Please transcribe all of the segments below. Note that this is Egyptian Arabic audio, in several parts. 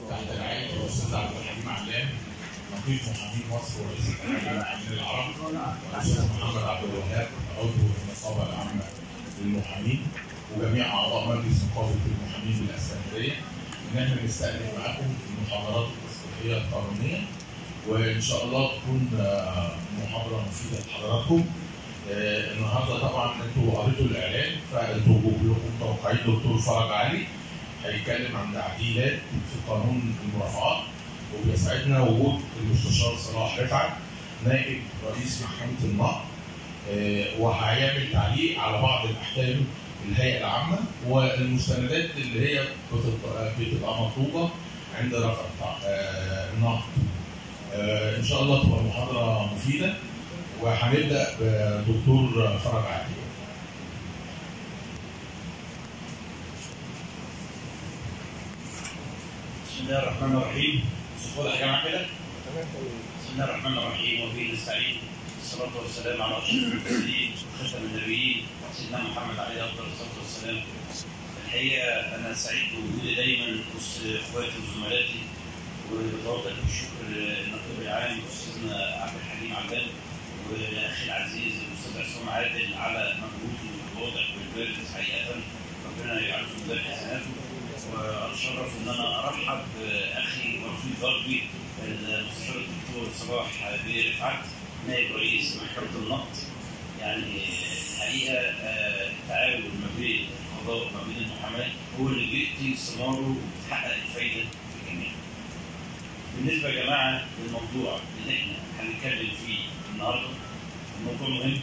تحت رعايه الاستاذ عبد الحليم علام نقيب محامين مصر ورئيس اتحاد المحامين العرب والاستاذ محمد عبد الوهاب عضو النقابه العامه للمحامين وجميع اعضاء مجلس نقابه المحامين بالاسكندريه ان احنا نستأنف معاكم المحاضرات التثقيفيه القانونيه وان شاء الله تكون آه، محاضره مفيده لحضراتكم آه، النهارده طبعا انتوا قريتوا الاعلان فانتوا كلكم متوقعين دكتور فرج علي هيتكلم عن تعديلات في قانون المرافعات وبيسعدنا وجود المستشار صلاح رفعت نائب رئيس محكمه النقد آه، وهيعمل تعليق على بعض الاحكام الهيئه العامه والمستندات اللي هي بتبقى بتبقى مطلوبه عند رفع التع- آه، النقد. آه، ان شاء الله تبقى محاضره مفيده وهنبدا بدكتور فرج علي. بسم الله الرحمن الرحيم صوت واضح يا جماعه كده بسم الله الرحمن الرحيم وبه نستعين الصلاة والسلام على أشرف المرسلين وختم النبيين سيدنا محمد عليه أفضل الصلاة والسلام الحقيقة أنا سعيد بوجودي دايما وسط إخواتي وزملاتي وبتوجه بالشكر للنقيب العام أستاذنا عبد الحليم علام والأخ العزيز الأستاذ عصام عادل على مجهوده الواضح والبارز حقيقة ربنا يجعله في ميزان حسناته واتشرف ان انا ارحب باخي ورفيق دربي المستشار الدكتور صلاح بيه رفعت نائب رئيس محكمه النقد يعني الحقيقه آه، التعاون ما بين القضاء وما بين المحاماه هو اللي بياتي ثماره وبتحقق الفايده للجميع. بالنسبه يا جماعه للموضوع اللي احنا هنتكلم فيه النهارده الموضوع مهم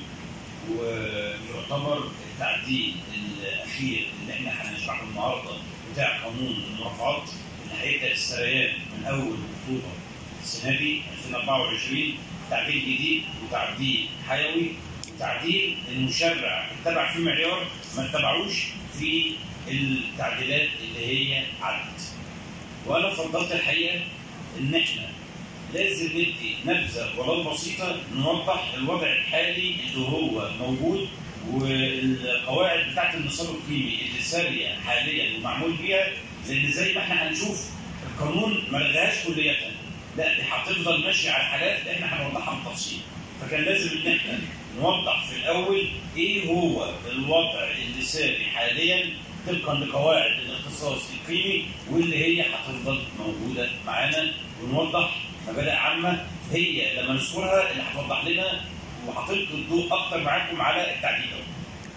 ويعتبر التعديل الاخير اللي احنا هنشرحه النهارده بتاع قانون المرافعات اللي هيبدا السريان من اول اكتوبر السنه دي 2024 تعديل جديد وتعديل حيوي وتعديل المشرع اتبع فيه معيار ما اتبعوش في التعديلات اللي هي عدت. وانا فضلت الحقيقه ان احنا لازم ندي نبذه ولو بسيطه نوضح الوضع الحالي اللي هو موجود والقواعد بتاعت النصاب القيمي اللي ساريه حاليا ومعمول بيها لان زي ما احنا هنشوف القانون ما لغاهاش كليه لا دي هتفضل ماشيه على الحالات اللي احنا هنوضحها بالتفصيل فكان لازم ان احنا نوضح في الاول ايه هو الوضع اللي ساري حاليا طبقا لقواعد الاختصاص القيمي واللي هي هتفضل موجوده معانا ونوضح مبادئ عامه هي لما نذكرها اللي هتوضح لنا وهتلقي الضوء اكتر معاكم على التعديل ده.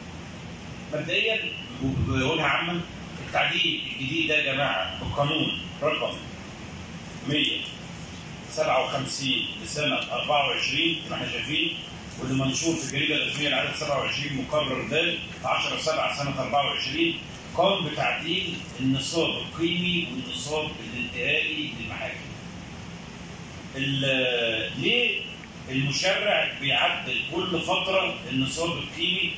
مبدئيا بقولها عامه التعديل الجديد ده يا جماعه بالقانون رقم 157 لسنه 24 زي ما احنا شايفين واللي منشور في الجريده الرسميه العدد 27 مقرر ده في 10 7 سنه 24 قام بتعديل النصاب القيمي والنصاب الانتهائي للمحاكم. ال- ليه المشرع بيعدل كل فتره النصاب القيمي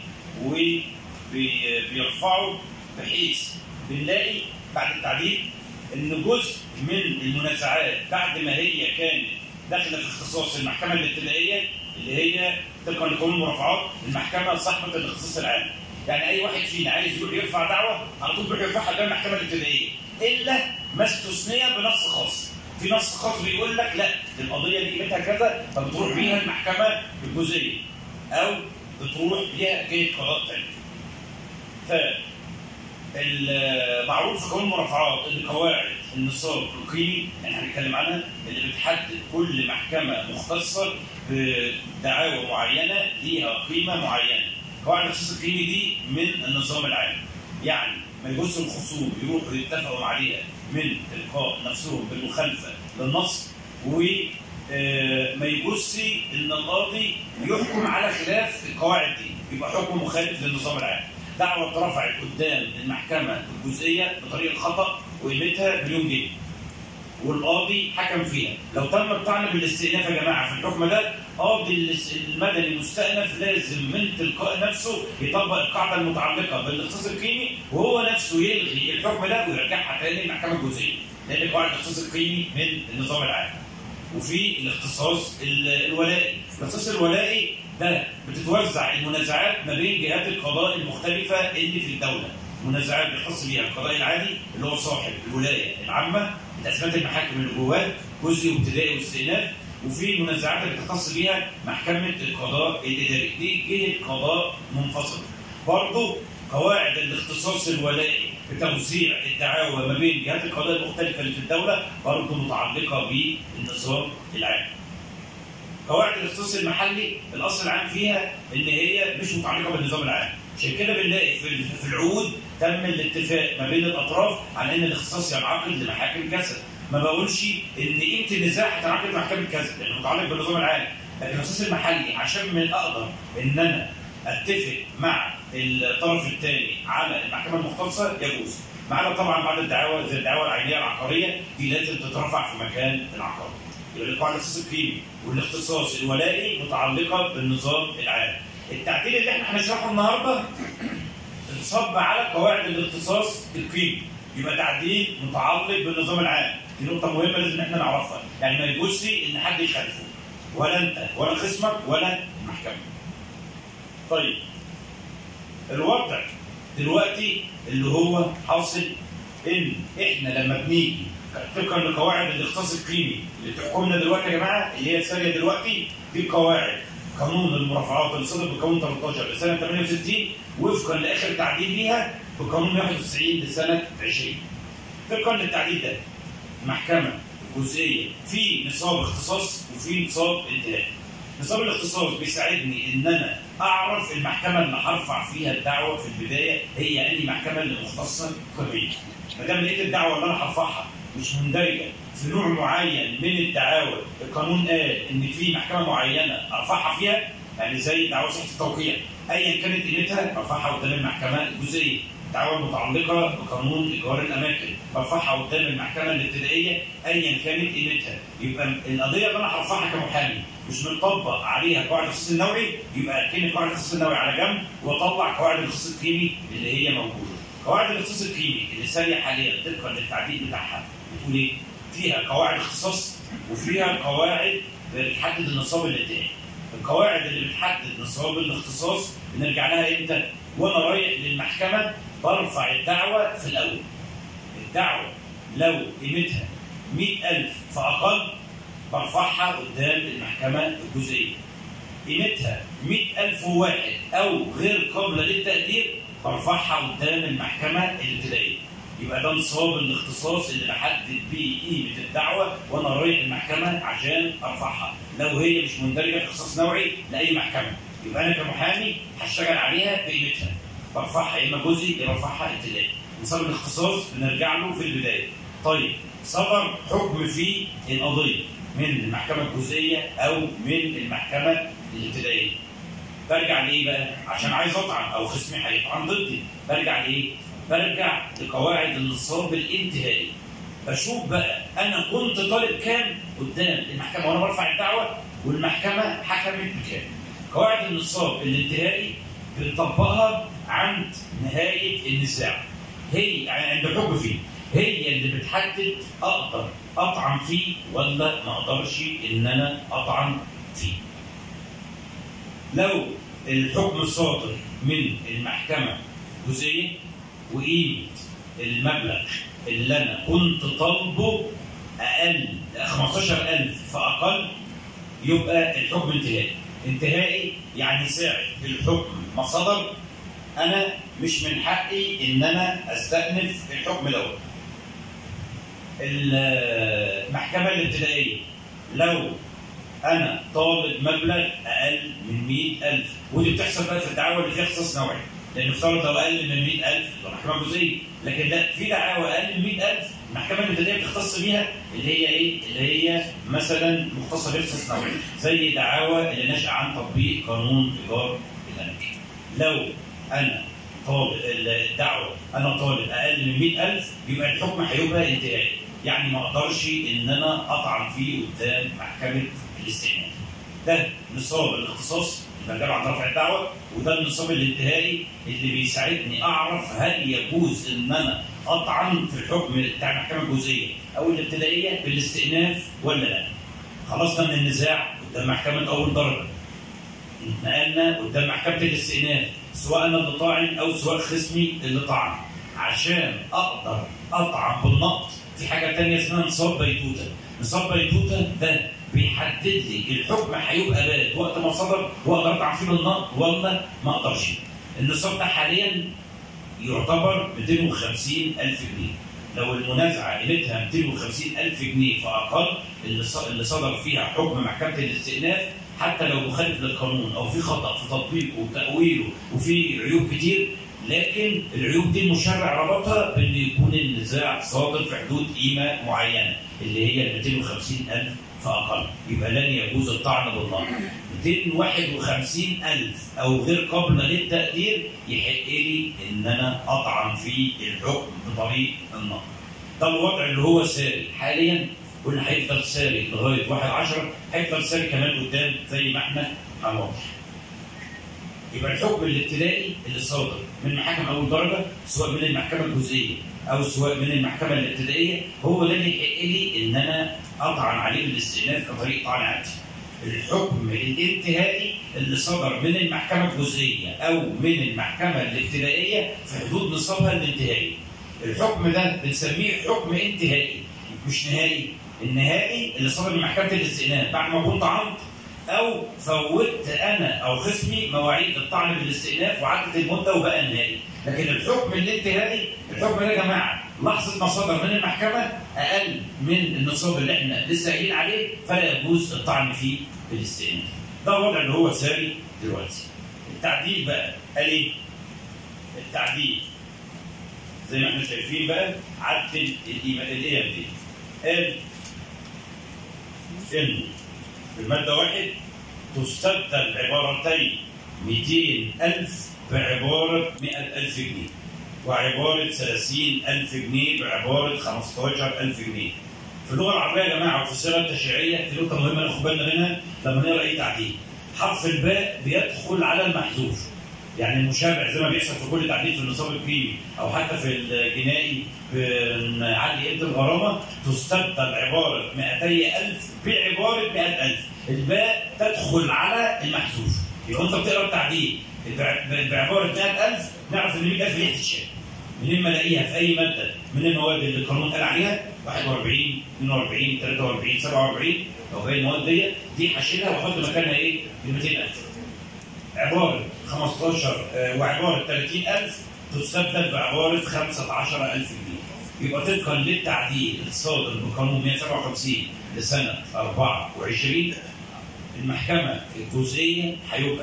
وبيرفعه بحيث بنلاقي بعد التعديل ان جزء من المنازعات بعد ما هي كانت داخله في اختصاص المحكمه الابتدائيه اللي هي طبقا لقانون المرافعات المحكمه صاحبه الاختصاص العام. يعني اي واحد فينا عايز يروح يرفع دعوه على طول بيروح يرفعها قدام المحكمه الابتدائيه الا ما استثني بنص خاص. في نص خاص بيقول لك لا دي القضيه دي قيمتها كذا فبتروح بيها المحكمه الجزئيه او بتروح بيها جهه قضاء ثانيه. ف المعروف في قانون المرافعات ان قواعد النصاب القيمي اللي احنا هنتكلم عنها اللي بتحدد كل محكمه مختصه بدعاوى معينه ليها قيمه معينه. قواعد الاختصاص القيمي دي من النظام العام. يعني ما يبصوا الخصوم يروحوا يتفقوا عليها من تلقاء نفسهم بالمخالفه للنص و آه، ما يبصي ان القاضي يحكم على خلاف القواعد دي يبقى حكم مخالف للنظام العام دعوه اترفعت قدام المحكمه الجزئيه بطريقه خطا وقيمتها مليون جنيه والقاضي حكم فيها لو تم الطعن بالاستئناف يا جماعه في الحكم ده قاضي الاس- المدني المستأنف لازم من تلقاء نفسه يطبق القاعده المتعلقه بالاختصاص القيمي وهو نفسه يلغي الحكم ده ويرجعها تاني للمحكمه الجزئيه لان قواعد الاختصاص القيمي من النظام العام وفي الاختصاص ال- الولائي الاختصاص الولائي ده بتتوزع المنازعات ما بين جهات القضاء المختلفه اللي في الدوله منازعات بيختص بيها القضاء العادي اللي هو صاحب الولايه العامه تقسيمات المحاكم اللي جواه جزئي وابتدائي واستئناف وفي المنازعات اللي بتختص بيها محكمه القضاء الاداري دي جهه قضاء منفصله برضه قواعد الاختصاص الولائي بتوزيع الدعاوى ما بين جهات القضاء المختلفه اللي في الدوله برضه متعلقه بالنظام العام. قواعد الاختصاص المحلي الاصل العام فيها ان هي مش متعلقه بالنظام العام. عشان كده بنلاقي في في العقود تم الاتفاق ما بين الاطراف على ان الاختصاص ينعقد لمحاكم كذا. ما بقولش ان قيمه النزاع هتنعقد لمحكمه كذا لانه متعلق بالنظام العام. لكن الاختصاص المحلي عشان من اقدر ان انا اتفق مع الطرف الثاني على المحكمه المختصه يجوز. ما عدا طبعا بعض الدعاوى زي الدعاوى العينيه العقاريه دي لازم تترفع في مكان العقار. يبقى القواعد الاختصاص القيمي والاختصاص الولائي متعلقه بالنظام العام. التعديل اللي احنا هنشرحه النهارده انصب على قواعد الاختصاص القيمي. يبقى تعديل متعلق بالنظام العام. دي نقطه مهمه لازم احنا نعرفها، يعني ما يجوزش ان حد يخالفه. ولا انت ولا خصمك ولا المحكمه. طيب الوضع دلوقتي اللي هو حاصل ان احنا لما بنيجي طبقا لقواعد الاختصاص القيمي اللي بتحكمنا دلوقتي يا جماعه اللي هي ساريه دلوقتي دي قواعد قانون المرافعات اللي صدر بقانون 13 لسنه 68 وفقا لاخر تعديل ليها بقانون 91 لسنه 20 طبقا للتعديل ده المحكمه الجزئيه في نصاب اختصاص وفي نصاب انتهاء نظام الاختصاص بيساعدني ان انا اعرف المحكمه اللي هرفع فيها الدعوه في البدايه هي انهي محكمه اللي مختصه قضيه. ما دام لقيت الدعوه اللي انا هرفعها مش مندرجه في نوع معين من الدعاوى القانون قال ان في محكمه معينه ارفعها فيها يعني زي دعوى صحه التوقيع ايا كانت قيمتها ارفعها قدام المحكمه الجزئيه. الدعوى المتعلقه بقانون ايجار الاماكن برفعها قدام المحكمه الابتدائيه ايا كانت قيمتها يبقى القضيه اللي انا هرفعها كمحامي مش مطبق عليها قواعد الاختصاص النوعي يبقى اركن قواعد الاختصاص النوعي على جنب واطلع قواعد الاختصاص القيمي اللي هي موجوده. قواعد الاختصاص القيمي اللي ساريه حاليا طبقا للتعديل بتاعها بتقول ايه؟ فيها قواعد اختصاص وفيها قواعد بتحدد النصاب الانتهائي. القواعد اللي بتحدد نصاب الاختصاص بنرجع لها امتى؟ وانا رايح للمحكمه برفع الدعوه في الاول. الدعوه لو قيمتها 100000 فاقل برفعها قدام المحكمة الجزئية. قيمتها 100000 واحد أو غير قابلة للتقدير برفعها قدام المحكمة الابتدائية. يبقى ده نصاب الاختصاص اللي بحدد بيه قيمة الدعوة وأنا رايح المحكمة عشان أرفعها. لو هي مش مندرجة في اختصاص نوعي لأي محكمة. يبقى أنا كمحامي هشتغل عليها بقيمتها. برفعها يا إما جزئي يا برفعها ابتدائي. نصاب الاختصاص بنرجع له في البداية. طيب صدر حكم في القضية من المحكمة الجزئية أو من المحكمة الابتدائية. برجع لإيه بقى؟ عشان عايز أطعن أو خصمي هيطعن ضدي. برجع لإيه؟ برجع لقواعد النصاب الانتهائي. بشوف بقى أنا كنت طالب كام قدام المحكمة وأنا برفع الدعوة والمحكمة حكمت بكام. قواعد النصاب الانتهائي بنطبقها عند نهاية النزاع. هي يعني عند الحكم فيه. هي اللي بتحدد اقدر اطعن فيه ولا ما اقدرش ان انا اطعن فيه. لو الحكم الصادر من المحكمه جزئيه وقيمه المبلغ اللي انا كنت طالبه اقل 15000 فاقل يبقى الحكم انتهائي. انتهائي يعني ساعه الحكم ما صدر انا مش من حقي ان انا استأنف الحكم دوت. المحكمة الابتدائية لو أنا طالب مبلغ أقل من 100000 ودي بتحصل بقى في الدعاوى اللي فيها اختصاص نوعي لأن افترض لو أقل من 100000 يبقى محكمة جزئية لكن لا في دعاوى أقل من 100000 المحكمة الابتدائية بتختص بيها اللي هي إيه؟ اللي هي مثلا مختصة باختصاص نوعي زي دعاوى اللي نشأ عن تطبيق قانون إيجار الأماكن لو أنا طالب الدعوة أنا طالب أقل من 100000 يبقى الحكم هيبقى انتهائي يعني ما اقدرش ان انا اطعن فيه قدام محكمه الاستئناف. ده نصاب الاختصاص اللي بجاب عن رفع الدعوه وده النصاب الانتهائي اللي بيساعدني اعرف هل يجوز ان انا اطعن في الحكم بتاع المحكمه الجزئيه او الابتدائيه بالاستئناف ولا لا. خلصنا من النزاع قدام محكمه اول درجه. نقلنا قدام محكمه الاستئناف سواء انا اللي طاعن او سواء خصمي اللي طعن. عشان اقدر اطعن بالنقط في حاجه تانية اسمها نصاب بيتوته نصاب بيتوته ده بيحدد لي الحكم هيبقى بارد وقت ما صدر واقدر اطعن فيه بالنقط ولا ما اقدرش النصاب ده حاليا يعتبر 250 ألف جنيه لو المنازعة قيمتها 250 ألف جنيه فأقل اللي ص- اللي صدر فيها حكم محكمة الاستئناف حتى لو مخالف للقانون أو في خطأ في تطبيقه وتأويله وفي عيوب كتير لكن العيوب دي المشرع ربطها بأن يكون النزاع صادر في حدود قيمة معينة اللي هي 250 ألف فأقل يبقى لن يجوز الطعن بالنار 251 ألف أو غير قابل للتقدير يحق لي إن أنا أطعن في الحكم بطريق النار. ده الوضع اللي هو ساري حاليا قلنا هيفضل ساري لغاية 1 10 هيفضل ساري كمان قدام زي ما احنا هنوضح. يبقى الحكم الابتدائي اللي صادر من محاكم اول درجه سواء من المحكمه الجزئيه او سواء من المحكمه الابتدائيه هو ده اللي يحق لي ان انا اطعن عليه بالاستئناف كطريق طعن عادي. الحكم الانتهائي اللي صدر من المحكمه الجزئيه او من المحكمه الابتدائيه في حدود نصابها الانتهائي. الحكم ده بنسميه حكم انتهائي مش نهائي. النهائي اللي صدر من محكمه الاستئناف بعد ما كنت طعنت او فوتت انا او خصمي مواعيد الطعن بالاستئناف وعدت المده وبقى نهائي لكن الحكم الانتهائي الحكم ده يا جماعه لحظه ما صدر من المحكمه اقل من النصاب اللي احنا لسه قايلين عليه فلا يجوز الطعن فيه بالاستئناف ده الوضع اللي هو ساري دلوقتي التعديل بقى قال ايه التعديل زي ما احنا شايفين بقى عدل الايام دي قال انه في المادة واحد تستبدل عبارتين 200 ألف بعبارة 100 ألف جنيه وعبارة 30 ألف جنيه بعبارة 15 ألف جنيه في اللغة العربية يا جماعة وفي السيرة التشريعية في نقطة مهمة ناخد بالنا منها لما نقرأ أي تعديل حرف الباء بيدخل على المحذوف يعني المشرع زي ما بيحصل في كل تعديل في النصاب القيمي او حتى في الجنائي بنعلي قيمه الغرامه تستبدل عباره 200000 بعباره 100000 الباء تدخل على المحذوف يبقى انت بتقرا التعديل بع- بعباره 100000 نعرف ان 100000 دي هتتشال منين ما الاقيها في اي ماده من المواد اللي القانون قال عليها 41 42 43 47 لو هي المواد دي دي هشيلها واحط مكانها ايه؟ ب 200000 عبارة 15 آه، وعبارة 30000 تستبدل بعبارة 15000 جنيه. يبقى طبقا للتعديل الصادر بقانون 157 لسنة 24 المحكمة الجزئية هيبقى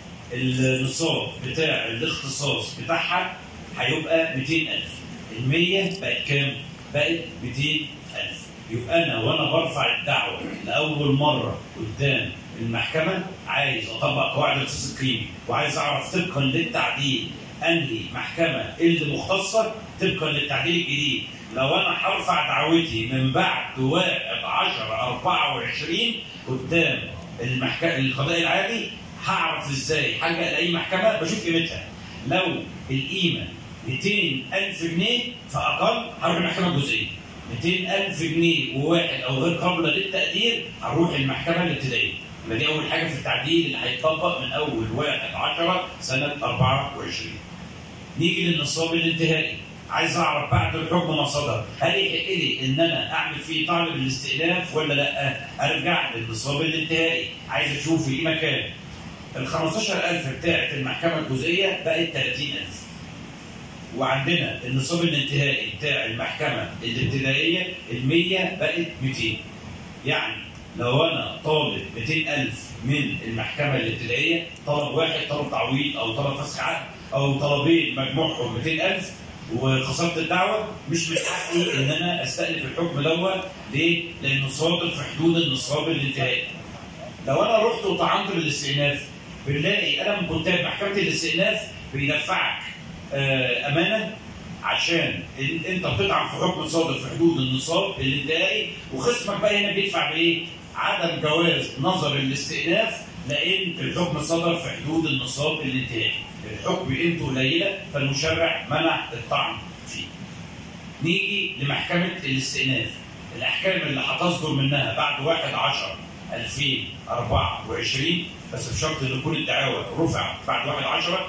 النصاب بتاع الاختصاص بتاعها هيبقى 200000 ال 100 بقت كام؟ بقت 200000 يبقى انا وانا برفع الدعوه لاول مره قدام المحكمه عايز اطبق قواعد الاختصاص القيمي وعايز اعرف طبقا للتعديل انهي محكمه اللي مختصه طبقا للتعديل الجديد لو انا هرفع دعوتي من بعد 1 10 24 قدام المحكمه القضاء العادي هعرف ازاي هلجا لاي محكمه بشوف قيمتها لو القيمه 200000 جنيه فاقل هروح المحكمه الجزئيه 200000 جنيه وواحد او غير قابله للتقدير هنروح المحكمه الابتدائيه يبقى دي اول حاجه في التعديل اللي هيتطبق من اول 1 10 سنه 24 نيجي للنصاب الانتهائي عايز اعرف بعد الحكم ما صدر هل يحق لي ان انا اعمل فيه طعن بالاستئناف ولا لا؟ ارجع للنصاب الانتهائي عايز اشوف ايه مكان ال 15000 بتاعت المحكمه الجزئيه بقت 30000 وعندنا النصاب الانتهائي بتاع المحكمه الابتدائيه ال 100 بقت 200 يعني لو انا طالب 200000 من المحكمه الابتدائيه طلب واحد طلب تعويض او طلب فسخ عقد او طلبين مجموعهم 200000 وخسرت الدعوه مش من حقي ان انا استأنف الحكم دوت ليه؟ لانه صادر في حدود النصاب الانتهائي. لو انا رحت وطعنت بالاستئناف بنلاقي قلم كتاب محكمه الاستئناف بيدفعك آه، امانه عشان ال- انت بتطعن في حكم صادر في حدود النصاب الانتهائي وخصمك بقى هنا بيدفع بايه؟ عدم جواز نظر الاستئناف لان الحكم صدر في حدود النصاب الانتهائي. الحكم قيمته قليله فالمشرع منع الطعن فيه. نيجي لمحكمه الاستئناف. الاحكام اللي هتصدر منها بعد 1 10 2024 بس بشرط ان يكون الدعاوى رفع بعد 1 10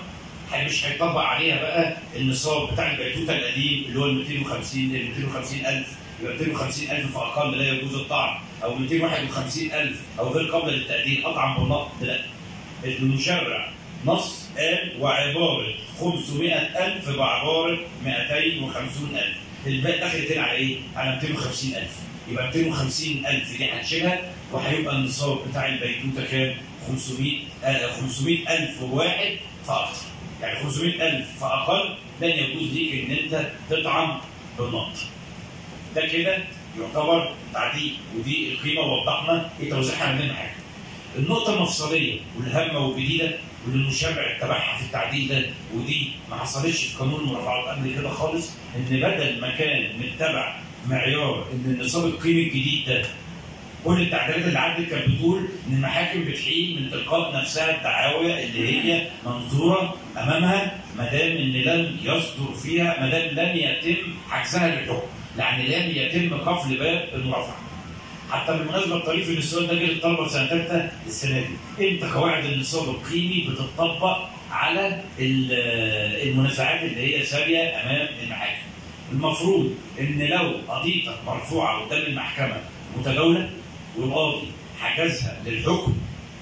هي- مش هيطبق عليها بقى النصاب بتاع البيتوته القديم اللي هو ال 250 ال 250000 يبقى 250000 فاقل لا يجوز الطعن او 251000 او غير قابل للتقدير اطعم بالنقد لا المشرع نص قال وعباره 500000 بعباره 250000 الباقي دخلت هنا على ايه؟ على 250000 يبقى 250000 دي هنشيلها وهيبقى النصاب بتاع البيتوته كام؟ 500 آه 500000 واحد فاكثر يعني 500000 فاقل لن يجوز ليك ان انت تطعم بالنقد ده كده يعتبر تعديل ودي القيمه وضحنا ايه توزيعها من حاجه النقطه المفصليه والهامه والجديده واللي المشرع اتبعها في التعديل ده ودي ما حصلتش في قانون المرافعات قبل كده خالص ان بدل ما كان متبع معيار ان النصاب القيمي الجديد ده كل التعديلات اللي عدت كانت بتقول ان المحاكم بتحيل من تلقاء نفسها الدعاوى اللي هي منظوره امامها ما دام ان لم يصدر فيها ما دام لم يتم حجزها للحكم يعني لم يتم قفل باب المرافعه حتى بالمناسبه الطريف ان السؤال ده جه للطلبه في سنه ثالثه السنه دي امتى قواعد النصاب القيمي بتطبق على ال- المنازعات اللي هي ساريه امام المحاكم المفروض ان لو قضيتك مرفوعه قدام المحكمه متداوله والقاضي حجزها للحكم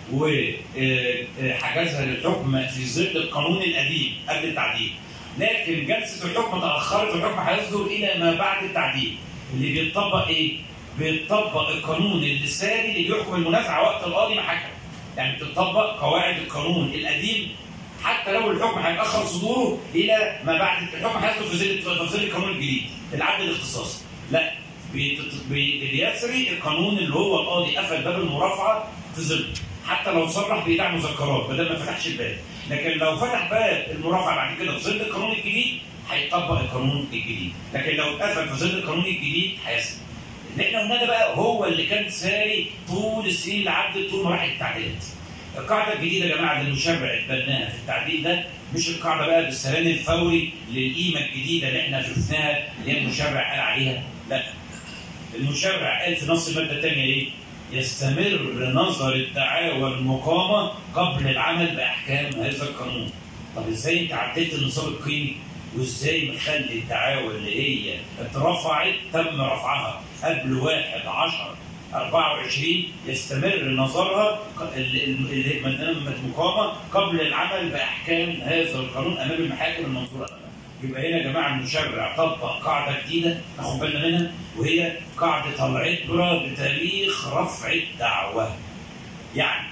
وحجزها للحكم في ظل القانون القديم قبل التعديل لكن جلسه الحكم تاخرت والحكم هيصدر الى ما بعد التعديل اللي بيطبق ايه؟ بيطبق القانون الساري اللي بيحكم المنازعه وقت القاضي ما حكم يعني بتطبق قواعد القانون القديم حتى لو الحكم هيتاخر صدوره الى ما بعد الحكم هيصدر في ظل في ظل القانون الجديد العدل الاختصاصي لا بيت- بي- بيسري القانون اللي هو القاضي قفل باب المرافعه في ظله حتى لو صرح بايداع مذكرات بدل ما فتحش الباب لكن لو فتح باب المرافعه بعد كده في ظل القانون الجديد هيطبق القانون الجديد لكن لو اتقفل في ظل القانون الجديد هيسري اللي احنا قلناه ده بقى هو اللي كان ساري طول السنين اللي عدت طول مراحل التعديلات القاعده الجديده يا جماعه اللي المشرع اتبناها في التعديل ده مش القاعده بقى بالسلام الفوري للقيمه الجديده اللي احنا شفناها اللي هي المشرع قال عليها لا المشرع قال في نص الماده الثانيه ايه؟ يستمر نظر الدعاوى المقامه قبل العمل باحكام هذا القانون. طب ازاي انت عديت النصاب القيمي؟ وازاي مخلي الدعاوى اللي هي اترفعت تم رفعها قبل 1 10 24 يستمر نظرها ال- ال- اللي هي المقامه قبل العمل باحكام هذا القانون امام المحاكم المنظوره امامها. يبقى هنا يا جماعه المشرع طبق قاعده جديده ناخد بالنا منها وهي قاعده العبره بتاريخ رفع الدعوه. يعني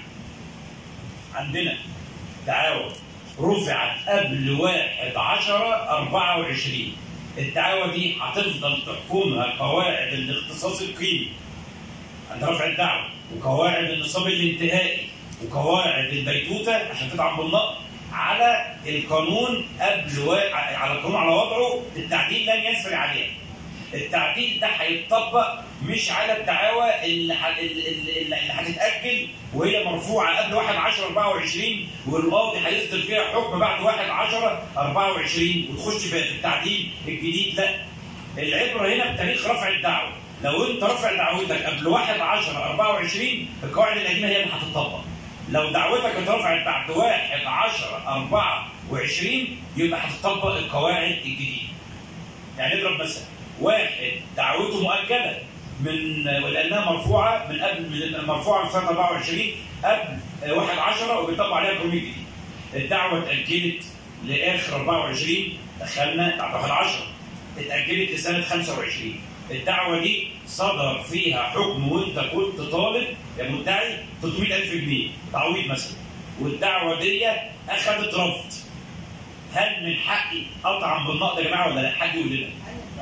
عندنا دعاوى رفعت قبل 1 10 24 الدعاوى دي هتفضل تحكمها قواعد الاختصاص القيمي عند رفع الدعوه وقواعد النصاب الانتهائي وقواعد البيتوته عشان تدعم بالنقد على القانون قبل و... على القانون على وضعه التعديل لن يسري عليه. التعديل ده هيتطبق مش على الدعاوى اللي ح... اللي, اللي اللي هتتاجل وهي مرفوعه قبل 1 10 24 والقاضي هيصدر فيها حكم بعد 1 10 24 وتخش في في التعديل الجديد لا العبره هنا بتاريخ رفع الدعوه لو انت رفع دعوتك قبل 1 10 24 القواعد القديمه هي اللي هتطبق لو دعوتك اترفعت بعد 1 10 24 يبقى هتطبق القواعد الجديده يعني نضرب مثلا واحد دعوته مؤجله من ولانها مرفوعه من قبل من مرفوعه في سنه 24 قبل 1 10 وبيطبق عليها القانون الجديد. الدعوه اتاجلت لاخر 24 دخلنا بعد 1 10 اتاجلت لسنه 25 الدعوه دي صدر فيها حكم وانت كنت طالب يا مدعي 300000 جنيه تعويض مثلا والدعوه دي اخذت رفض هل من حقي اطعم بالنقد يا جماعه ولا لا؟ حد يقول لنا.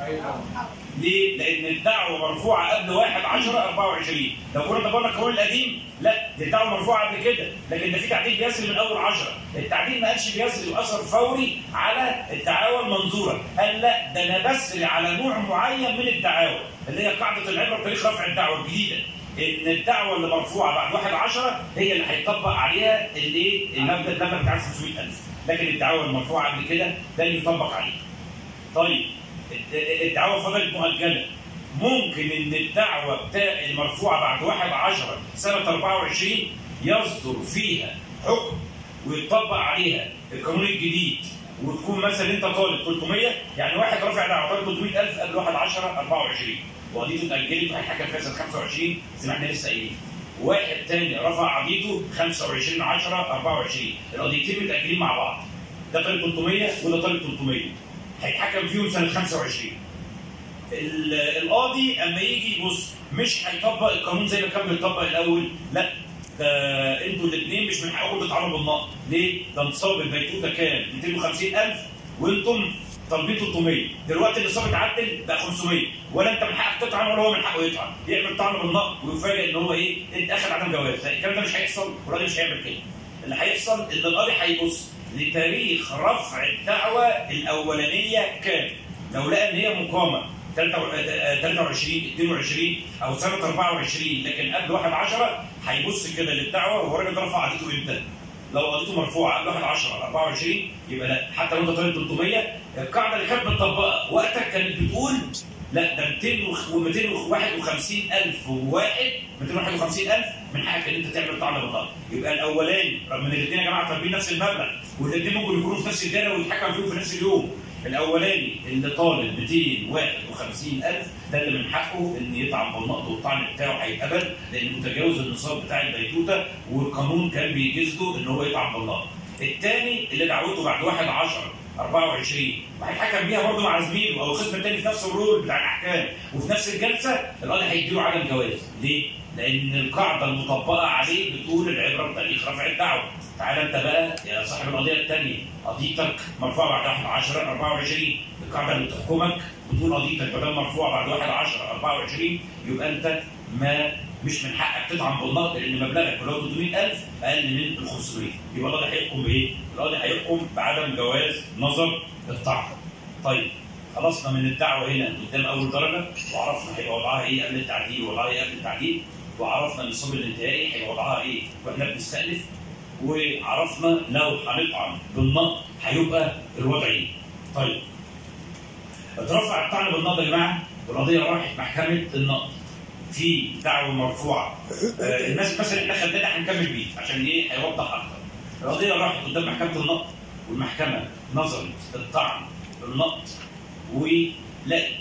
ليه؟ لأن الدعوة مرفوعة قبل 1 10 24 لو كنا طبقنا القانون القديم لا دي الدعوة مرفوعة قبل كده لكن ده في تعديل بيسري من أول 10 التعديل ما قالش بيسري أثر فوري على الدعاوى المنظورة قال لا ده أنا بسري على نوع معين من الدعاوى اللي هي قاعدة العبرة بتاريخ رفع الدعوة الجديدة ان الدعوه اللي مرفوعه بعد 1 10 هي اللي هيطبق عليها الايه؟ المبدا المبدا بتاع 500000 لكن الدعوه المرفوعه قبل كده ده اللي يطبق عليها. طيب الدعوه فضلت مؤجله ممكن ان الدعوه بتاع المرفوعه بعد 1 10 سنه 24 يصدر فيها حكم ويطبق عليها القانون الجديد وتكون مثلا انت طالب 300 يعني واحد رافع دعوه طالب 300000 قبل واحد 10 24 وقضيته اتاجلت وهيتحكم فيها سنه 25 زي ما احنا لسه قايلين واحد تاني رفع قضيته 25 10 24 القضيتين متاجلين مع بعض ده طالب 300 وده طالب 300 هيتحكم فيهم سنه 25 ال- القاضي اما يجي يبص مش هيطبق القانون زي ما كان بيطبق الاول لا ده انتوا الاثنين مش من حقكم تتعاملوا بالنقد ليه؟ ده نصاب البيتوته كان 250000 وانتم طالبين 300 دلوقتي النصاب اتعدل بقى 500 ولا انت من حقك تطعن ولا هو من حقه يطعن يعمل طعن بالنقد ويفاجئ ان هو ايه انت اخذ عدم جواز لا، الكلام ده مش هيحصل والراجل مش هيعمل كده اللي هيحصل ان القاضي هيبص لتاريخ رفع الدعوه الاولانيه كام لو لقى ان هي مقامه 23 22 او سنه 24 لكن قبل 1 10 هيبص كده للدعوه وهو الراجل ده رفع قضيته امتى؟ لو قضيته مرفوعه قبل 1 10 24 يبقى لا حتى لو انت طالب 300 القاعده اللي كانت مطبقه وقتها كانت بتقول لا ده 251000 وواحد 251000 من حقك ان انت تعمل طعن بالضبط يبقى الاولاني رغم ان الاثنين يا جماعه طالبين نفس المبلغ والاثنين ممكن يكونوا في نفس الدائره ويتحكم فيهم في نفس اليوم الاولاني اللي طالب 251000 ده اللي من حقه ان يطعن بالنقد والطعن بتاعه هيتقبل لان متجاوز النصاب بتاع البيتوته والقانون كان بيجيز له ان هو يطعن بالنقد. الثاني اللي دعوته بعد 1 10 24 وهيتحكم بيها برضه مع زميله او الخصم الثاني في نفس الرول بتاع الاحكام وفي نفس الجلسه القاضي هيديله عدم جواز ليه؟ لان القاعده المطبقه عليه بتقول العبره بتاريخ رفع الدعوه تعالى انت بقى يا صاحب القضيه الثانيه قضيتك مرفوعه بعد 1 10 24 القاعده اللي بتحكمك بتقول قضيتك بدل مرفوعه بعد 1 10 24 يبقى انت ما مش من حقك تطعن بالنقد لان مبلغك ولو 300000 اقل من ال 500 يبقى القاضي هيحكم بايه؟ القاضي هيحكم بعدم جواز نظر الطعن. طيب خلصنا من الدعوه هنا قدام اول درجه وعرفنا هيبقى وضعها ايه قبل التعديل ووضعها ايه قبل التعديل وعرفنا النصاب الانتهائي هيبقى وضعها ايه واحنا بنستأنف وعرفنا لو هنطعن بالنقد هيبقى الوضع ايه. طيب اترفع الطعن بالنقد يا جماعه والقضيه راحت محكمه النقد في دعوه مرفوعه آه الناس مثلا احنا خدناها هنكمل بيه عشان ايه هيوضح اكتر القضيه راحت قدام محكمه النقد والمحكمه نظرت الطعن بالنقد ولقت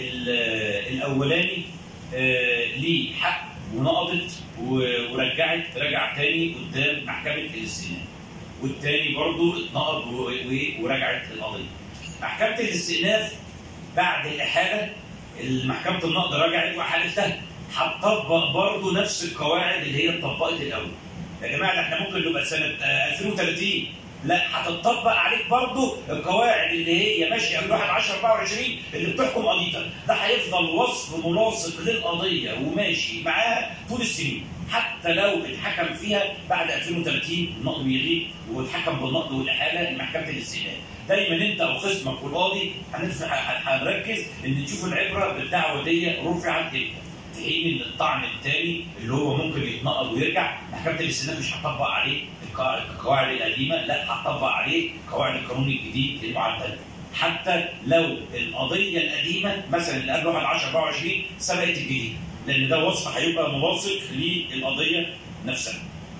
ال- الاولاني آه ليه حق ونقضت و- ورجعت رجع تاني قدام محكمه الاستئناف والتاني برضه اتنقض و- و- ورجعت القضيه محكمه الاستئناف بعد الاحاله محكمه النقد رجعت وحالتها هتطبق برضه نفس القواعد اللي هي اتطبقت الاول. يا جماعه ده احنا ممكن نبقى سنه آه، 2030 لا هتطبق عليك برضه القواعد اللي هي ماشيه من 1 10 24 اللي بتحكم قضيتك، ده هيفضل وصف ملاصق للقضيه وماشي معاها طول السنين. حتى لو اتحكم فيها بعد 2030 النقد بيغيب واتحكم بالنقد والاحاله لمحكمه الاستئناف. دايما انت او خصمك والقاضي هنرفع- هنركز ان تشوف العبره بالدعوه دي رفعت امتى. في حين ان الطعن الثاني اللي هو ممكن يتنقض ويرجع محكمه الاستئناف مش هتطبق عليه القا- القواعد القديمه لا هتطبق عليه قواعد القانون الجديد المعدل حتى لو القضيه القديمه مثلا اللي قبل 1 10 24 سبقت الجديد لان ده وصف هيبقى ملاصق للقضيه نفسها.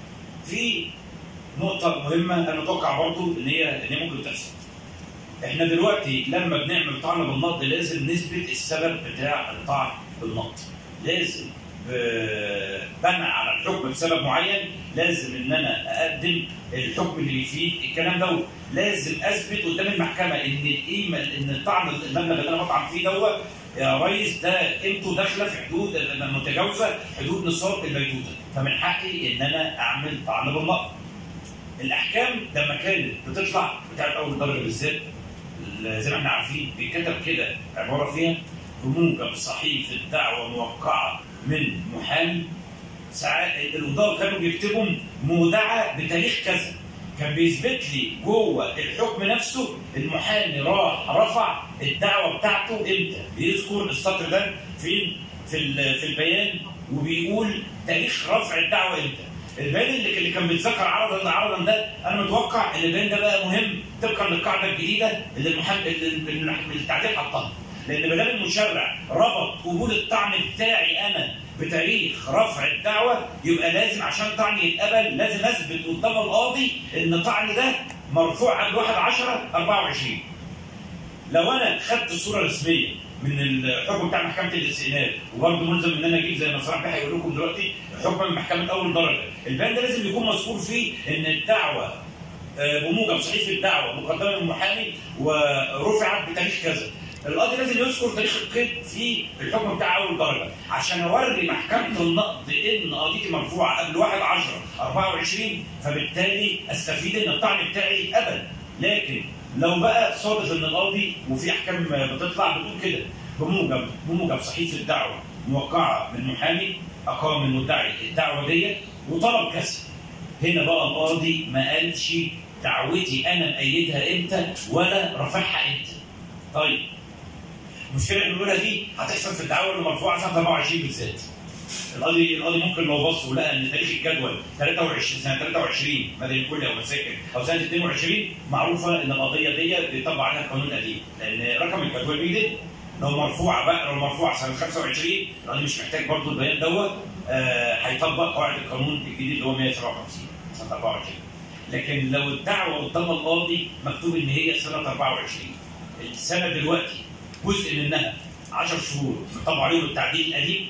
في نقطه مهمه انا متوقع برضو ان هي ان هي ممكن تحصل. احنا دلوقتي لما بنعمل طعن بالنقد لازم نثبت السبب بتاع الطعن بالنقد لازم ب- بنى على الحكم بسبب معين لازم ان انا اقدم الحكم اللي يفيد الكلام ده لازم اثبت قدام المحكمه ان القيمه ان الطعن المبلغ اللي انا بطعن فيه دوت يا ريس ده قيمته داخله في حدود متجاوزه حدود نصاب البيتوته فمن حقي ان انا اعمل طعن بالنقد الاحكام لما كانت بتطلع بتاعت اول درجه بالذات زي ما احنا عارفين بيتكتب كده عباره فيها بموجب صحيفه دعوه موقعه من محامي ساعات القضاة كانوا بيكتبوا مودعه بتاريخ كذا كان بيثبت لي جوه الحكم نفسه المحامي راح رفع الدعوه بتاعته امتى بيذكر السطر ده فين في ال- في البيان وبيقول تاريخ رفع الدعوه امتى البيان اللي اللي كان بيتذكر عرضا عرضا ده انا متوقع ان البيان ده بقى مهم طبقا للقاعده الجديده اللي المحامي اللي اللي التعديل حطها لان ما دام المشرع ربط قبول الطعن بتاعي انا بتاريخ رفع الدعوه يبقى لازم عشان طعني يتقبل لازم اثبت قدام القاضي ان طعني ده مرفوع قبل 1 10 24 لو انا خدت صوره رسميه من الحكم بتاع محكمه الاستئناف وبرضه ملزم ان انا اجيب زي ما صلاح بيه هيقول لكم دلوقتي حكم من محكمه اول درجه، البيان ده لازم يكون مذكور فيه ان الدعوه آه، بموجب صحيفه الدعوه مقدمه من المحامي ورفعت بتاريخ كذا. القاضي لازم يذكر تاريخ القيد في الحكم بتاع اول درجه عشان اوري محكمه النقد ان قضيتي مرفوعه قبل 1 10 24 فبالتالي استفيد ان الطعن بتاعي اتقبل لكن لو بقى صادف ان القاضي وفي احكام بتطلع بتقول كده بموجب بموجب صحيفه الدعوه موقعه من محامي اقام المدعي الدعوه ديت وطلب كسر هنا بقى القاضي ما قالش دعوتي انا مأيدها امتى ولا رافعها امتى طيب المشكله اللي بنقولها دي هتحصل في الدعوه اللي مرفوعه سنه 24 بالذات القاضي القاضي ممكن لو بص ولقى ان تاريخ الجدول 23 سنه 23 مدني كلي او مساكن او سنه 22 معروفه ان القضيه دي بيطبق عليها القانون القديم لان رقم الجدول بيدل لو مرفوعه بقى لو مرفوعه سنه 25 القاضي مش محتاج برضه البيان دوت آه، هيطبق قواعد القانون الجديد اللي هو 157 سنه 24 لكن لو الدعوه قدام القاضي مكتوب ان هي سنه 24 السنه دلوقتي جزء منها 10 شهور طبعا عليهم التعديل القديم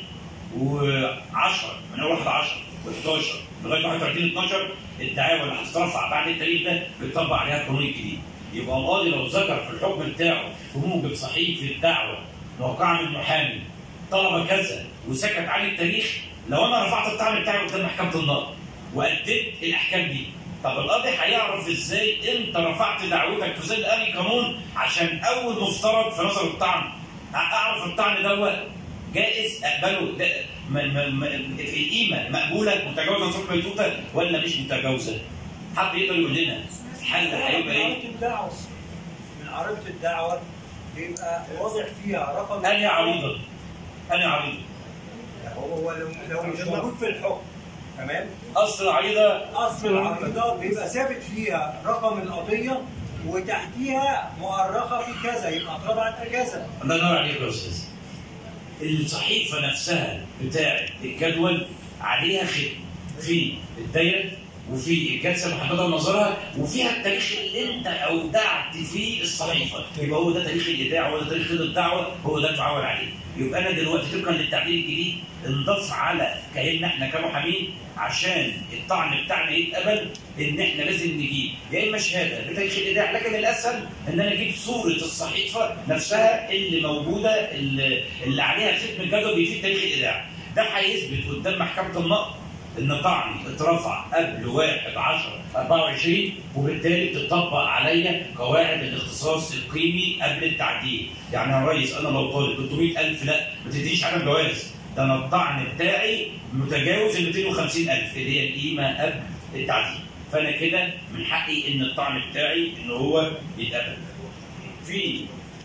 و10 من اول 1 10 و11 لغايه 31 12 الدعاوى اللي هتترفع بعد التاريخ ده بيطبق عليها القانون الجديد يبقى القاضي لو ذكر في الحكم بتاعه بموجب صحيفه الدعوه موقعه من محامي طلب كذا وسكت عن التاريخ لو انا رفعت الطعن بتاعي قدام محكمه النقد واديت الاحكام دي طب القاضي هيعرف ازاي انت رفعت دعوتك في ظل انهي قانون عشان اول مفترض في نظر الطعن اعرف الطعن دوت جائز اقبله ده م- م- م- القيمه مقبوله متجاوزه نصوص بيتوته ولا مش متجاوزه؟ حد يقدر يقول لنا الحل هيبقى من ايه؟ عريضة الدعوة من عريضة الدعوة بيبقى واضح فيها رقم انهي عريضه؟ انهي عريضه؟ هو لو لو مش موجود في الحكم تمام اصل العريضه اصل العريضة بيبقى ثابت فيها رقم القضية وتحتيها مؤرخة في كذا يبقى اترفعت في كذا الله ينور عليك يا استاذ الصحيفه نفسها بتاعه الجدول عليها ختم في الدايره وفي الجلسه المحدده لنظرها وفيها التاريخ اللي انت اودعت فيه الصحيفه يبقى هو ده تاريخ الايداع هو ده تاريخ الدعوه هو ده المعول عليه يبقى انا دلوقتي طبقا للتعديل الجديد انضاف على كياننا احنا كمحامين عشان الطعن بتاعنا يتقبل ان احنا لازم نجيب يا اما شهاده بتاريخ الايداع لكن الاسهل ان انا اجيب صوره الصحيفه نفسها اللي موجوده اللي, اللي عليها ختم الجدول بيفيد تاريخ الايداع ده هيثبت قدام محكمه النقد ان طعني اترفع قبل 1 10 24 وبالتالي بتطبق عليا قواعد الاختصاص القيمي قبل التعديل يعني يا ريس انا لو طالب 300000 لا ما تديش عدم جواز ده انا الطعن بتاعي متجاوز ال 250000 اللي هي القيمه قبل التعديل فانا كده من حقي ان الطعن بتاعي ان هو يتقبل في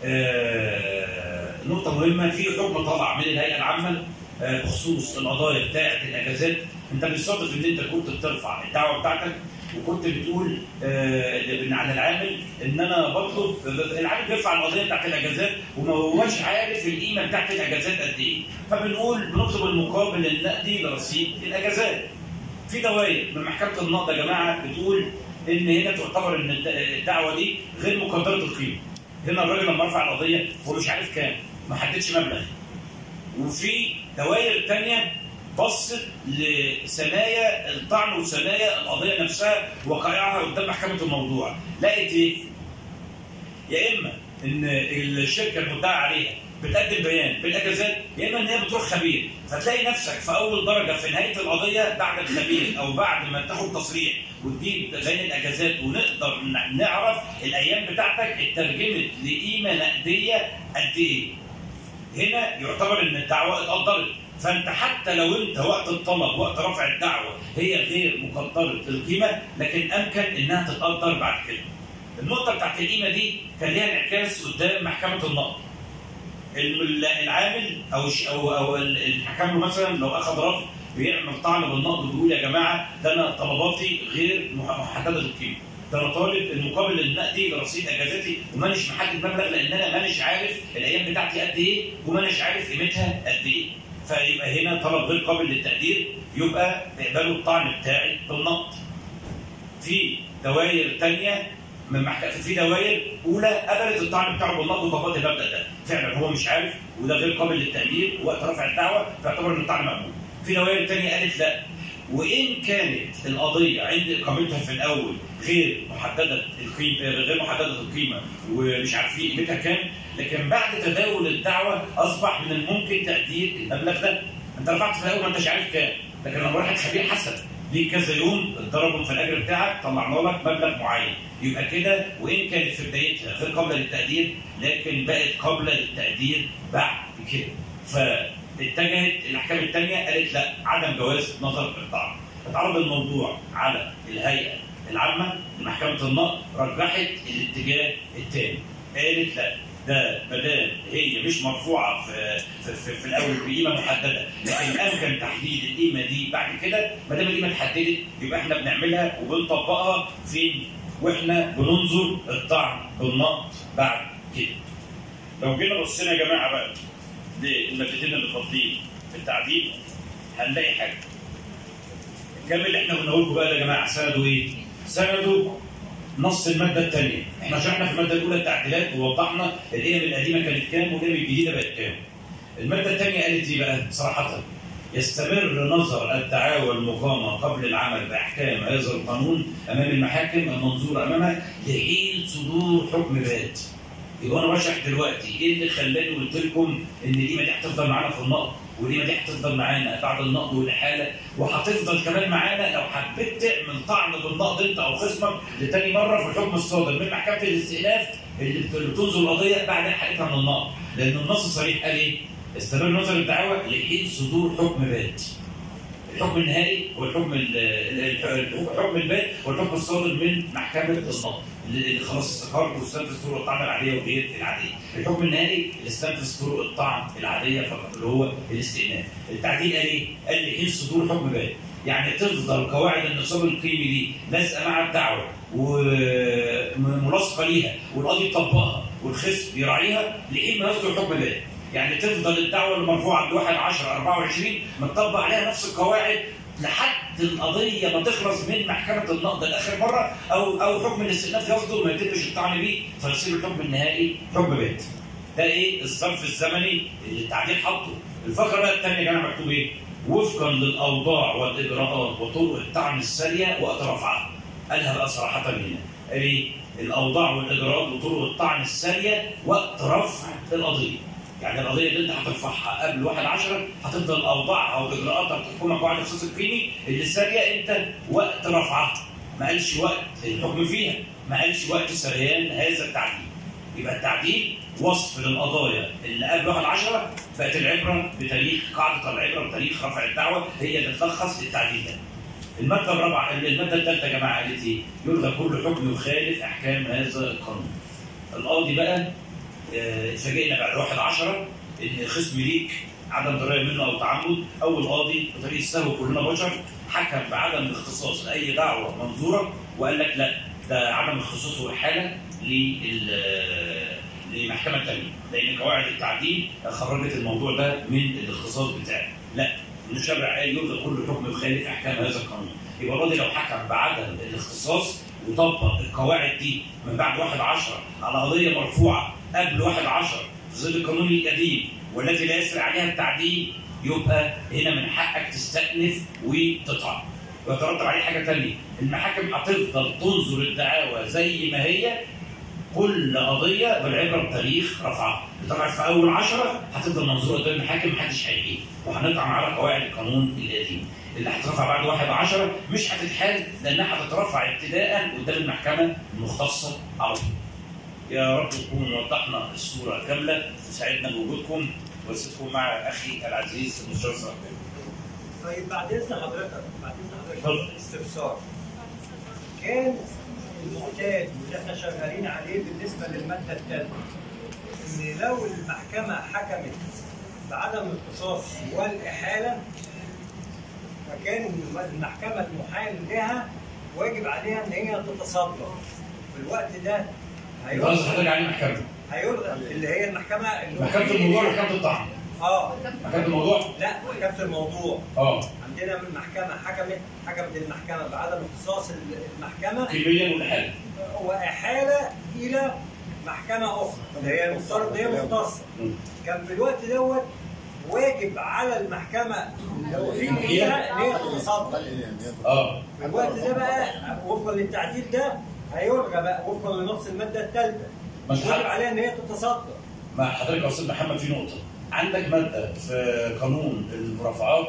آه نقطة مهمة في حكم طلع من الهيئة العامة آه بخصوص القضايا بتاعة الأجازات أنت بتصادف إن أنت كنت بترفع الدعوة بتاعتك وكنت بتقول آه عن العامل ان انا بطلب العامل بيرفع القضيه بتاعت الاجازات وما هوش عارف القيمه بتاعت الاجازات قد ايه فبنقول بنطلب المقابل النقدي لرصيد الاجازات في دوائر من محكمه النقد يا جماعه بتقول ان هنا تعتبر ان الدعوه دي غير مقدره القيمه هنا الراجل لما رفع القضيه هو مش عارف كام ما حددش مبلغ وفي دوائر تانية بصت لثنايا الطعن وثنايا القضيه نفسها وقائعها قدام محكمه الموضوع لقت ايه؟ يا اما ان الشركه المدعى عليها بتقدم بيان بالاجازات يا اما ان هي بتروح خبير فتلاقي نفسك في اول درجه في نهايه القضيه بعد الخبير او بعد ما تاخد تصريح وتجيب بيان الاجازات ونقدر نعرف الايام بتاعتك اترجمت لقيمه نقديه قد ايه. هنا يعتبر ان الدعوه اتقدرت فانت حتى لو انت وقت الطلب وقت رفع الدعوه هي غير مقدره القيمه لكن امكن انها تتقدر بعد كده. النقطه بتاعت القيمه دي كان ليها انعكاس قدام محكمه النقد. العامل او او او الحكم مثلا لو اخذ رفض بيعمل طعن بالنقد وبيقول يا جماعه ده انا طلباتي غير محدده القيمه. ده انا طالب المقابل النقدي لرصيد اجازاتي ومانيش محدد مبلغ لان انا مانيش عارف الايام بتاعتي قد ايه ومانيش عارف قيمتها قد ايه. فيبقى هنا طلب غير قابل للتقدير يبقى اقبلوا الطعن بتاعي بالنقد في دوائر تانية من محكمة في دوائر أولى قبلت الطعن بتاعه بالنقد وطبقت المبدأ ده فعلا هو مش عارف وده غير قابل للتقدير وقت رفع الدعوة فاعتبر إن الطعن مقبول في دوائر تانية قالت لا وإن كانت القضية عند إقامتها في الأول غير محددة القيمة غير محددة القيمة ومش عارفين قيمتها كام لكن بعد تداول الدعوة أصبح من الممكن تقدير المبلغ ده أنت رفعت في الأول ما أنتش عارف كام لكن لما راحت خبير حسب ليك كذا يوم اتضربوا في الاجر بتاعك طلعنا لك مبلغ معين يبقى كده وان كانت في بدايتها غير قابله للتقدير لكن بقت قابله للتقدير بعد كده فاتجهت الاحكام الثانيه قالت لا عدم جواز نظر الطعن اتعرض الموضوع على الهيئه العامه لمحكمه النقد رجحت الاتجاه الثاني قالت لا ده ما دام هي مش مرفوعه في, في, في, في الاول بقيمه محدده لكن امكن تحديد القيمه دي بعد كده ما دام القيمه اتحددت يبقى احنا بنعملها وبنطبقها فين؟ واحنا بننظر الطعن بالنقد بعد كده. لو جينا بصينا يا جماعه بقى للمادتين اللي فاضلين في التعديل هنلاقي حاجه. الكلام اللي احنا قلناه لكم بقى ده يا جماعه سنده ايه؟ سنده نص الماده الثانيه، احنا شرحنا في الماده الاولى التعديلات ووضحنا القيم القديمه كانت كام والقيم الجديده بقت كام. الماده الثانيه قالت ايه بقى؟ صراحه يستمر نظر الدعاوى المقامه قبل العمل باحكام هذا القانون امام المحاكم المنظوره امامها لحين صدور حكم بات. يبقى انا بشرح دلوقتي ايه اللي خلاني قلت لكم ان القيمه دي هتفضل معانا في النقد والقيمه دي هتفضل معانا بعد النقد والاحاله وهتفضل كمان معانا لو حبيت تعمل طعن بالنقد انت او خصمك لتاني مره في الحكم الصادر من محكمه الاستئناف اللي بتنظر القضيه بعد حالتها من النقد لان النص صريح قال ايه؟ استمر نظر الدعوه لحين صدور حكم بات. الحكم النهائي هو الحكم الحكم البات هو الحكم الصادر من محكمه النقد اللي خلاص استقر واستنفذ طرق الطعن العاديه وغير العاديه. الحكم النهائي اللي استنفذ طرق الطعن العاديه فقط اللي هو الاستئناف. التعديل قال ايه؟ قال لحين صدور حكم بات. يعني تفضل قواعد النصاب القيمي دي لازقه مع الدعوه وملاصقه ليها والقاضي يطبقها والخصم يراعيها لحين ما يصدر حكم بات. يعني تفضل الدعوه المرفوعه عند 1 10 24 متطبق عليها نفس القواعد لحد القضيه ما تخلص من محكمه النقد لاخر مره او او حكم الاستئناف يصدر ما يتمش الطعن بيه فيصير الحكم النهائي حكم بات. ده ايه الظرف الزمني اللي التعديل حاطه. الفقره بقى الثانيه يا جماعه مكتوب ايه؟ وفقا للاوضاع والاجراءات وطرق الطعن الساريه وقت رفعها. قالها بقى صراحه هنا. قال ايه؟ الاوضاع والاجراءات وطرق الطعن الساريه وقت رفع القضيه. يعني القضيه اللي انت هترفعها قبل 1 10 هتفضل اوضاعها واجراءاتها بتحكمك قواعد الخصوص القيمي اللي ساريه انت وقت رفعها ما قالش وقت الحكم فيها ما قالش وقت سريان هذا التعديل يبقى التعديل وصف للقضايا اللي قبل 1 10 بقت العبره بتاريخ قاعده العبره بتاريخ رفع الدعوه هي اللي تلخص التعديل ده الماده الرابعه الماده الثالثه يا جماعه قالت ايه؟ يلغى كل حكم يخالف احكام هذا القانون. القاضي بقى اتفاجئنا بعد 1 10 ان خصم ليك عدم درايه منه او تعمد او القاضي بطريق السهو كلنا بشر حكم بعدم الاختصاص لاي دعوه منظوره وقال لك لا ده عدم اختصاص واحاله لمحكمه ثانيه لان قواعد التعديل خرجت الموضوع ده من الاختصاص بتاعه لا المشرع قال يلغى كل حكم يخالف احكام هذا القانون يبقى القاضي لو حكم بعدم الاختصاص وطبق القواعد دي من بعد 1 10 على قضيه مرفوعه قبل 1 10 في ظل القانون القديم والتي لا يسري عليها التعديل يبقى هنا من حقك تستأنف وتطعن. ويترتب عليه حاجه ثانيه المحاكم هتفضل تنظر الدعاوى زي ما هي كل قضيه بالعبره بتاريخ رفعها طبعا في اول 10 هتفضل منظوره قدام المحاكم محدش هيحيل وهنطعن على قواعد القانون القديم اللي هترفع بعد 1 10 مش هتتحال لانها هتترفع ابتداء قدام المحكمه المختصه على طول. يا رب نكون وضحنا الصوره كامله وسعدنا بوجودكم وسيبكم مع اخي العزيز المستشار صلاح طيب بعد اذن حضرتك بعد اذن اتفضل. حضرتك استفسار كان المعتاد واللي احنا شغالين عليه بالنسبه للماده الثالثه ان لو المحكمه حكمت بعدم الاختصاص والاحاله فكان المحكمه المحال لها واجب عليها ان هي تتصدر في الوقت ده يبقى قصدي حضرتك عليه محكمه هيلغى اللي هي المحكمه اللي هو محكمه فيه- الموضوع ومحكمه الطعن اه محكمه الموضوع لا محكمه الموضوع اه عندنا من محكمه حكمت حكمت المحكمه بعدم اختصاص المحكمه قيميا والحاله واحاله الى محكمه اخرى اللي هي المفترض ان هي مختصه كان في الوقت دوت واجب على المحكمه لو في فيها ان هي تتصدى اه في الوقت ده بقى وفقا للتعديل ده هيلغى بقى وفقا لنص الماده الثالثه مش واجب حق. عليها ان هي تتصدى مع حضرتك يا استاذ محمد في نقطه عندك ماده في قانون المرافعات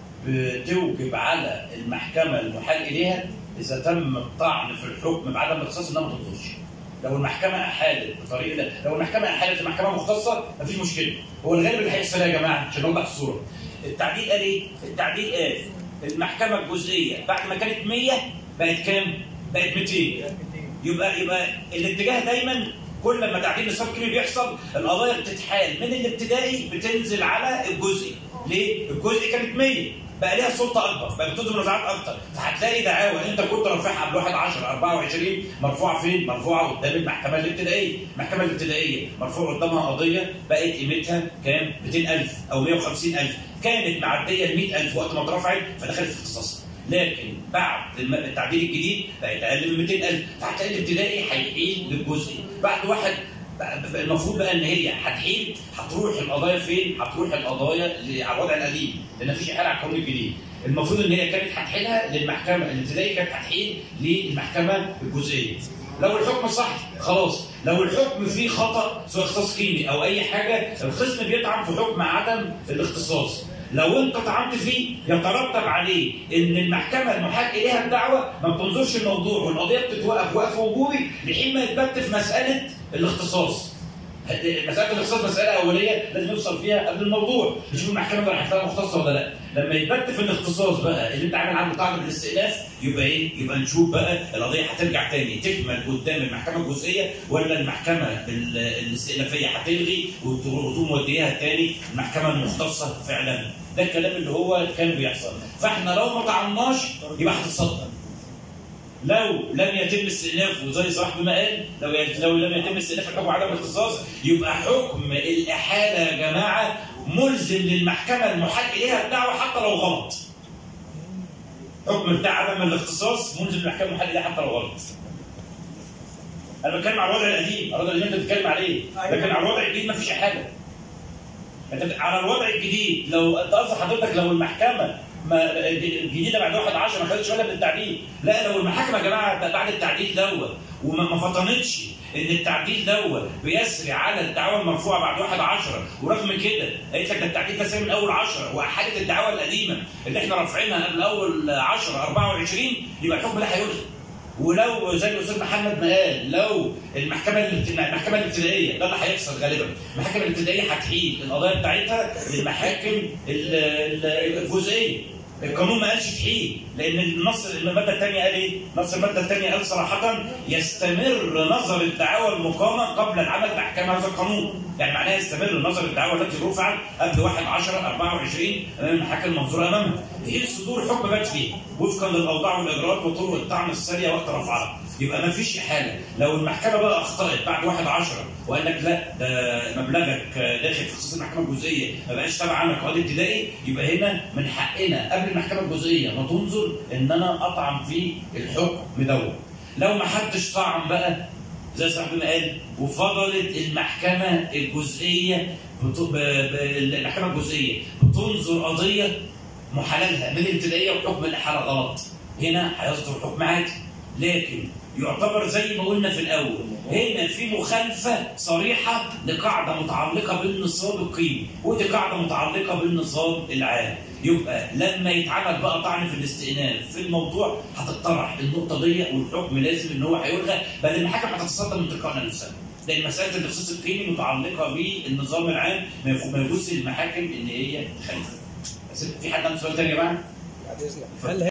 بتوجب على المحكمه المحال اليها اذا تم الطعن في الحكم بعدم الاختصاص انها ما تنظرش لو المحكمه احالت بطريقه لا. لو المحكمه احالت في محكمه مختصه مفيش مشكله هو الغالب اللي هيحصل إيه يا جماعه عشان نوضح الصوره التعديل قال ايه؟ التعديل قال المحكمه الجزئيه بعد ما كانت 100 بقت كام؟ بقت 200 يبقى يبقى الاتجاه دايما كل ما تعديل نصاب كبير بيحصل القضايا بتتحال من الابتدائي بتنزل على الجزئي ليه؟ الجزئي كانت 100 بقى ليها سلطه اكبر بقى بتدي منازعات اكتر فهتلاقي دعاوى انت كنت رافعها قبل 1 10 24 مرفوعه فين؟ مرفوعه قدام المحكمه الابتدائيه، المحكمه الابتدائيه مرفوع قدامها قضيه بقت قيمتها كام؟ 200000 او 150000 كانت معديه ال 100000 وقت ما اترفعت فدخلت في اختصاصها لكن بعد الم- التعديل الجديد بقت اقل من 200000 فهتلاقي الابتدائي هيحيل للجزئي بعد واحد بقى- بقى المفروض بقى ان هي هتحيل هتروح القضايا فين؟ هتروح القضايا ل- على الوضع القديم لان مفيش احاله على القانون الجديد. المفروض ان هي كانت هتحيلها للمحكمه الابتدائي كانت هتحيل للمحكمه الجزئيه. لو الحكم صح خلاص لو الحكم فيه خطا سواء اختصاص كيمي او اي حاجه الخصم بيطعن في حكم عدم الاختصاص لو انت طعنت فيه يترتب عليه ان المحكمه المحاك اليها الدعوه ما بتنظرش الموضوع والقضيه بتتوقف وقف وجوبي لحين ما يتبت في مساله الاختصاص مساله الاختصاص مساله اوليه لازم يوصل فيها قبل الموضوع نشوف المحكمه ده راح تلاقيها مختصه ولا لا لما يتبت في الاختصاص بقى اللي انت عامل عنده طعن بالاستئناف يبقى ايه يبقى نشوف بقى القضيه هترجع تاني تكمل قدام المحكمه الجزئيه ولا المحكمه ال- الاستئنافيه هتلغي وتقوم موديها تاني المحكمه المختصه فعلا ده الكلام اللي هو كان بيحصل فاحنا لو ما طعناش يبقى هتتصدر لو لم يتم استئنافه زي صاحب ما قال لو لو لم يتم استئناف الحكم عدم الاختصاص يبقى حكم الاحاله يا جماعه ملزم للمحكمه المحال اليها الدعوه حتى لو غلط. حكم بتاع عدم الاختصاص ملزم للمحكمه المحال اليها حتى لو غلط. انا بتكلم على الوضع القديم، الوضع اللي انت بتتكلم عليه، لكن على الوضع الجديد مفيش احاله. انت بت- على الوضع الجديد لو انت قصدك حضرتك لو المحكمه ما الجديده بعد 1 10 ما خدتش بالها من التعديل لا لو المحاكم يا جماعه بعد التعديل دوت وما ما فطنتش ان التعديل دوت بيسري على الدعوه المرفوعه بعد 1 10 ورغم كده قالت لك ده التعديل ده ساري من اول 10 واحاله الدعوه القديمه اللي احنا رافعينها قبل اول 10 24 يبقى الحكم ده هيلغي ولو زي الاستاذ محمد ما قال لو المحكمه الابت- المحكمه الابتدائيه ده اللي هيحصل غالبا المحكمه الابتدائيه هتحيل القضايا بتاعتها للمحاكم ال- ال- الجزئيه القانون ما قالش تحيل لان النص الماده الثانيه قال ايه؟ نص الماده الثانيه قال صراحه يستمر نظر الدعاوى المقامه قبل العمل باحكام هذا القانون، يعني معناها يستمر نظر الدعاوى التي رفعت قبل 1 10 24 امام المحاكم المنظوره امامها، حين صدور حكم بات فيه وفقا للاوضاع والاجراءات وطرق الطعن الساريه وقت رفعها، يبقى ما فيش احاله، لو المحكمه بقى اخطات بعد 1 10 وقال لك لا ده مبلغك داخل في خصوص المحكمه الجزئيه ما بقاش تابع عنك قاضي ابتدائي يبقى هنا من حقنا قبل المحكمه الجزئيه ما تنظر ان انا اطعن في الحكم دوت لو ما حدش طعن بقى زي صاحبي ما قال وفضلت المحكمه الجزئيه بت... ب... ب... المحكمه الجزئيه بتنظر قضيه محللها من الابتدائيه وحكم الاحاله غلط هنا هيصدر حكم عادي لكن يعتبر زي ما قلنا في الاول هنا في مخالفه صريحه لقاعده متعلقه بالنصاب القيمي ودي قاعده متعلقه بالنظام العام يبقى لما يتعمل بقى طعن في الاستئناف في الموضوع هتطرح النقطه دي والحكم لازم ان هو هيلغى بل المحاكم هتتصدى من تلقاء نفسها لان مساله الاختصاص القيمي متعلقه بالنظام العام ما يفو- ما يجوز للمحاكم ان هي تخالف بس في حد عنده سؤال تاني يا جماعه؟ بعد اذنك هل